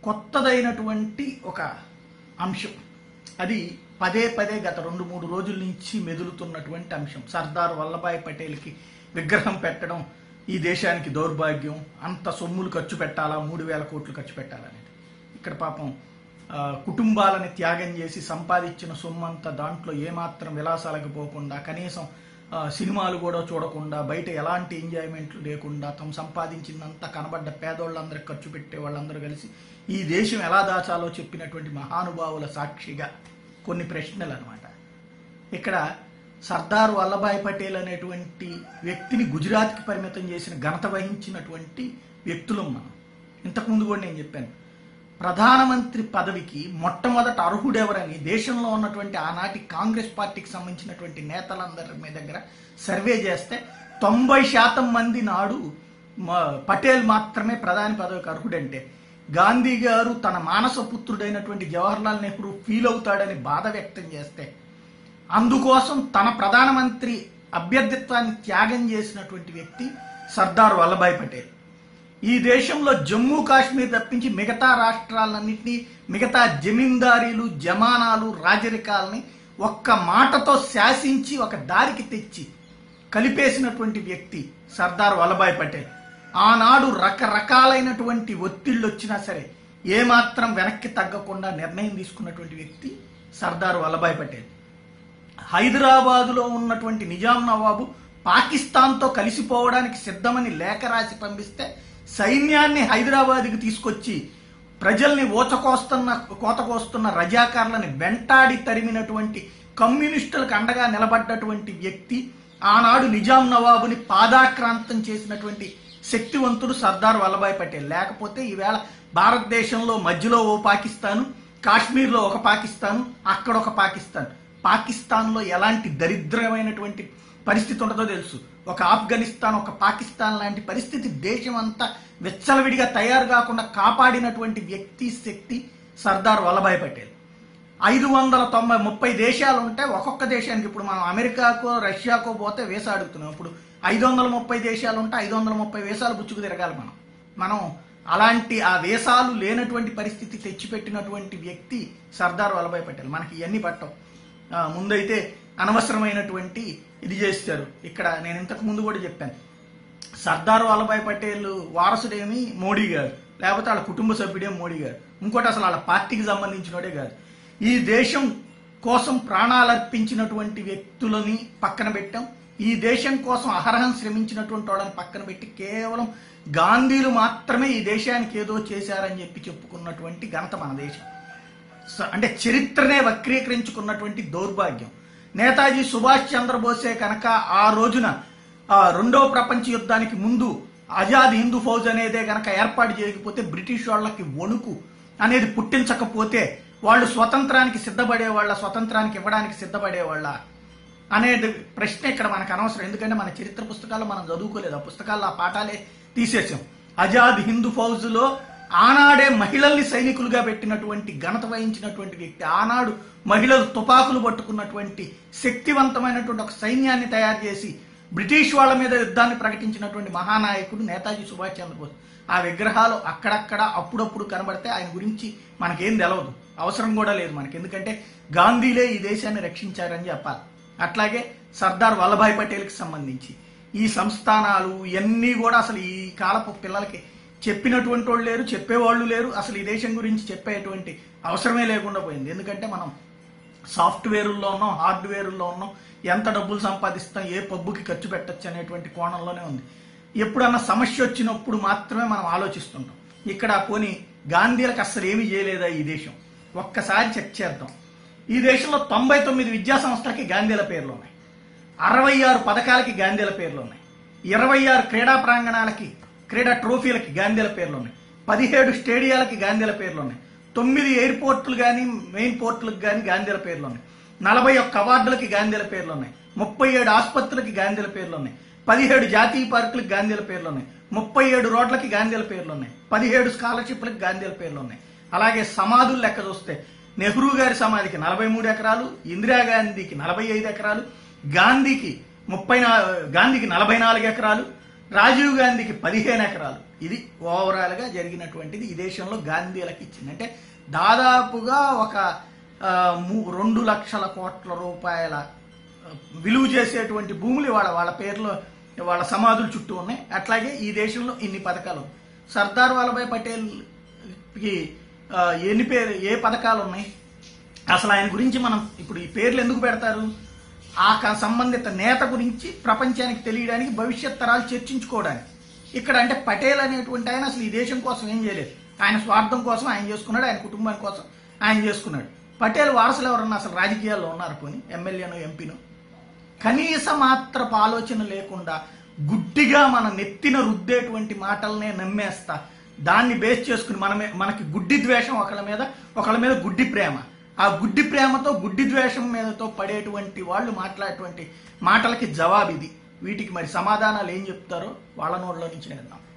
కొత్తదైనటువంటి ఒక అంశం అది పదే పదే గత రెండు మూడు రోజుల నుంచి మెదులుతున్నటువంటి అంశం సర్దార్ వల్లభాయ్ పటేల్కి విగ్రహం పెట్టడం ఈ దేశానికి దౌర్భాగ్యం అంత సొమ్ములు ఖర్చు పెట్టాలా మూడు వేల కోట్లు ఖర్చు పెట్టాలనేది ఇక్కడ పాపం ఆ, కుటుంబాలని త్యాగం చేసి సంపాదించిన సొమ్ము అంతా దాంట్లో ఏమాత్రం విలాసాలకు పోకుండా కనీసం ఆ, సినిమాలు కూడా చూడకుండా బయట ఎలాంటి ఎంజాయ్మెంట్లు లేకుండా తమ సంపాదించిందంతా కనబడ్డ పేదోళ్ళందరికి ఖర్చు పెట్టే వాళ్ళందరూ కలిసి ఈ దేశం ఎలా దాచాలో చెప్పినటువంటి మహానుభావుల సాక్షిగా కొన్ని ప్రశ్నలు అనమాట ఇక్కడ సర్దార్ వల్లభాయ్ పటేల్ అనేటువంటి వ్యక్తిని గుజరాత్కి పరిమితం చేసిన ఘనత వహించినటువంటి వ్యక్తులం మనం ఇంతకుముందు కూడా నేను చెప్పాను ప్రధానమంత్రి పదవికి మొట్టమొదట అర్హుడెవరని దేశంలో ఉన్నటువంటి ఆనాటి కాంగ్రెస్ పార్టీకి సంబంధించినటువంటి నేతలందరి మీ దగ్గర సర్వే చేస్తే తొంభై శాతం మంది నాడు మ- పటేల్ మాత్రమే ప్రధాని పదవికి అర్హుడంటే గాంధీ గారు తన మానస పుత్రుడైనటువంటి జవహర్లాల్ నెహ్రూ ఫీల్ అవుతాడని బాధ వ్యక్తం చేస్తే అందుకోసం తన ప్రధానమంత్రి అభ్యర్థిత్వాన్ని త్యాగం చేసినటువంటి వ్యక్తి సర్దార్ వల్లభాయ్ పటేల్ ఈ దేశంలో జమ్మూ కాశ్మీర్ తప్పించి మిగతా రాష్ట్రాలన్నింటినీ మిగతా జమీందారీలు జమానాలు రాజరికాలని ఒక్క మాటతో శాసించి ఒక దారికి తెచ్చి కలిపేసినటువంటి వ్యక్తి సర్దార్ వల్లభాయ్ పటేల్ ఆనాడు రకరకాలైనటువంటి ఒత్తిళ్ళు వచ్చినా సరే ఏమాత్రం వెనక్కి తగ్గకుండా నిర్ణయం తీసుకున్నటువంటి వ్యక్తి సర్దార్ వల్లభాయ్ పటేల్ హైదరాబాదులో ఉన్నటువంటి నిజాం నవాబు పాకిస్తాన్తో కలిసిపోవడానికి సిద్ధమని లేఖ రాసి పంపిస్తే సైన్యాన్ని హైదరాబాద్కి తీసుకొచ్చి ప్రజల్ని ఓచకోస్తున్న కోతకోస్తున్న రజాకారులని వెంటాడి తరిమినటువంటి కమ్యూనిస్టులకు అండగా నిలబడ్డటువంటి వ్యక్తి ఆనాడు నిజాం నవాబుని పాదాక్రాంతం చేసినటువంటి శక్తివంతుడు సర్దార్ వల్లభాయ్ పటేల్ లేకపోతే ఈవేళ భారతదేశంలో మధ్యలో ఓ పాకిస్తాను కాశ్మీర్లో ఒక పాకిస్తాను అక్కడ ఒక పాకిస్తాన్ పాకిస్తాన్లో ఎలాంటి దరిద్రమైనటువంటి పరిస్థితి ఉంటుందో తెలుసు ఒక ఆఫ్ఘనిస్తాన్ ఒక పాకిస్తాన్ లాంటి పరిస్థితి దేశం అంతా విచ్చలవిడిగా తయారు కాకుండా కాపాడినటువంటి వ్యక్తి శక్తి సర్దార్ వల్లభాయ్ పటేల్ ఐదు వందల తొంభై ముప్పై దేశాలు ఉంటే ఒక్కొక్క దేశానికి ఇప్పుడు మనం అమెరికాకో రష్యాకో పోతే వీసా అడుగుతున్నాం ఇప్పుడు ఐదు వందల ముప్పై దేశాలు ఉంటే ఐదు వందల ముప్పై వీసాలు బుచ్చుకు తిరగాలి మనం మనం అలాంటి ఆ వేసాలు లేనటువంటి పరిస్థితి తెచ్చిపెట్టినటువంటి వ్యక్తి సర్దార్ వల్లభాయ్ పటేల్ మనకి ఇవన్నీ పట్టవు ఆ, ముందైతే అనవసరమైనటువంటి ఇది చేస్తారు ఇక్కడ నేను ఇంతకు ముందు కూడా చెప్పాను సర్దార్ వల్లభాయ్ పటేల్ వారసుడేమి మోడీ గారు లేకపోతే వాళ్ళ కుటుంబ సభ్యుడేమి మోడీ గారు ఇంకోటి అసలు వాళ్ళ పార్టీకి సంబంధించినోడే కాదు ఈ దేశం కోసం ప్రాణాలర్పించినటువంటి వ్యక్తులని పక్కన పెట్టాం ఈ దేశం కోసం అహరహం శ్రమించినటువంటి వాళ్ళని పక్కన పెట్టి కేవలం గాంధీలు మాత్రమే ఈ దేశానికి ఏదో చేశారని చెప్పి చెప్పుకున్నటువంటి ఘనత మన దేశం స- అంటే చరిత్రనే వక్రీకరించుకున్నటువంటి దౌర్భాగ్యం నేతాజీ సుభాష్ చంద్రబోసే కనుక ఆ రోజున ఆ రెండో ప్రపంచ యుద్ధానికి ముందు ఆజాద్ హిందూ ఫౌజ్ అనేదే కనుక ఏర్పాటు చేయకపోతే బ్రిటిష్ వాళ్ళకి వణుకు అనేది పుట్టించకపోతే వాళ్ళు స్వతంత్రానికి సిద్ధపడే వాళ్ళ స్వతంత్రానికి ఇవ్వడానికి సిద్ధపడే వాళ్ళ అనేది ప్రశ్న ఇక్కడ మనకు అనవసరం ఎందుకంటే మన చరిత్ర పుస్తకాలు మనం చదువుకోలేదు ఆ పుస్తకాల్లో ఆ పాఠాలే తీసేసాం ఆజాద్ హిందూ ఫౌజ్ లో ఆనాడే మహిళల్ని సైనికులుగా పెట్టినటువంటి ఘనత వహించినటువంటి వ్యక్తి ఆనాడు మహిళలు తుపాకులు పట్టుకున్నటువంటి శక్తివంతమైనటువంటి ఒక సైన్యాన్ని తయారు చేసి బ్రిటిష్ వాళ్ళ మీద యుద్ధాన్ని ప్రకటించినటువంటి మహానాయకుడు నేతాజీ సుభాష్ చంద్రబోస్ ఆ విగ్రహాలు అక్కడక్కడ అప్పుడప్పుడు కనబడితే ఆయన గురించి మనకేం తెలవదు అవసరం కూడా లేదు మనకి ఎందుకంటే గాంధీలే ఈ దేశాన్ని రక్షించారని చెప్పాలి అట్లాగే సర్దార్ వల్లభాయ్ పటేల్కి సంబంధించి ఈ సంస్థానాలు ఇవన్నీ కూడా అసలు ఈ కాలపు పిల్లలకి చెప్పినటువంటి వాళ్ళు లేరు చెప్పేవాళ్ళు లేరు అసలు ఈ దేశం గురించి చెప్పేటువంటి అవసరమే లేకుండా పోయింది ఎందుకంటే మనం సాఫ్ట్వేరుల్లో ఉన్నాం హార్డ్వేరుల్లో ఉన్నాం ఎంత డబ్బులు సంపాదిస్తాం ఏ పబ్బుకి ఖర్చు పెట్టచ్చు అనేటువంటి కోణంలోనే ఉంది ఎప్పుడన్నా సమస్య వచ్చినప్పుడు మాత్రమే మనం ఆలోచిస్తుంటాం ఇక్కడ పోనీ గాంధీలకు అస్సలు ఏమీ చేయలేదా ఈ దేశం ఒక్కసారి చెక్ చేద్దాం ఈ దేశంలో తొంభై తొమ్మిది విద్యా సంస్థలకి గాంధీల పేర్లు ఉన్నాయి అరవై ఆరు పథకాలకి గాంధీల పేర్లు ఉన్నాయి ఇరవై ఆరు క్రీడా ప్రాంగణాలకి క్రీడా ట్రోఫీలకి గాంధీల పేర్లు ఉన్నాయి పదిహేడు స్టేడియాలకి గాంధీల పేర్లు ఉన్నాయి తొమ్మిది ఎయిర్పోర్ట్లు కానీ మెయిన్ పోర్టులకు కానీ గాంధీల పేర్లు ఉన్నాయి నలభై ఒక్క అవార్డులకి గాంధీల పేర్లు ఉన్నాయి ముప్పై ఏడు ఆసుపత్రులకి గాంధీల పేర్లు ఉన్నాయి పదిహేడు జాతీయ పార్కులకు గాంధీల పేర్లు ఉన్నాయి ముప్పై ఏడు రోడ్లకి గాంధీల పేర్లు ఉన్నాయి పదిహేడు స్కాలర్షిప్లకు గాంధీల పేర్లు ఉన్నాయి అలాగే సమాధులు లెక్క చూస్తే నెహ్రూ గారి సమాధికి నలభై మూడు ఎకరాలు ఇందిరాగాంధీకి నలభై ఐదు ఎకరాలు గాంధీకి ముప్పై నా- గాంధీకి నలభై నాలుగు ఎకరాలు రాజీవ్ గాంధీకి పదిహేను ఎకరాలు ఇది ఓవరాల్గా జరిగినటువంటిది ఈ దేశంలో గాంధీలకు ఇచ్చింది అంటే దాదాపుగా ఒక ఆ, ము- రెండు లక్షల కోట్ల రూపాయల ఆ, విలువ చేసేటువంటి భూములు వాళ్ళ వాళ్ళ పేర్లో వాళ్ళ సమాధుల చుట్టూ ఉన్నాయి అట్లాగే ఈ దేశంలో ఇన్ని పథకాలు ఉన్నాయి. సర్దార్ వల్లభాయ్ పటేల్కి ఆ, ఎన్ని పేరు ఏ పథకాలు ఉన్నాయి అసలు ఆయన గురించి మనం ఇప్పుడు ఈ పేర్లు ఎందుకు పెడతారు ఆ క- సంబంధిత నేత గురించి ప్రపంచానికి తెలియడానికి భవిష్యత్ తరాలు చర్చించుకోవడానికి ఇక్కడ అంటే పటేల్ అనేటువంటి ఆయన అసలు ఈ దేశం కోసం ఏం చేయలేదు ఆయన స్వార్థం కోసం ఆయన చేసుకున్నాడు ఆయన కుటుంబం కోసం ఆయన చేసుకున్నాడు పటేల్ వారసులు ఎవరన్నా అసలు రాజకీయాల్లో ఉన్నారు పోని ఎమ్మెల్యేను ఎంపీను కనీస మాత్రపు ఆలోచన లేకుండా గుడ్డిగా మన నెత్తిన రుద్దేటువంటి మాటలనే నమ్మేస్తా దాన్ని బేస్ చేసుకుని మనమే మనకి గుడ్డి ద్వేషం ఒకళ్ళ మీద ఒకళ్ళ మీద గుడ్డి ప్రేమ ఆ గుడ్డి ప్రేమతో గుడ్డి ద్వేషం మీదతో పడేటువంటి వాళ్ళు మాట్లాడేటువంటి మాటలకి జవాబు ఇది వీటికి మరి సమాధానాలు ఏం చెప్తారో వాళ్ళ నోళ్ళలో నుంచి విందాం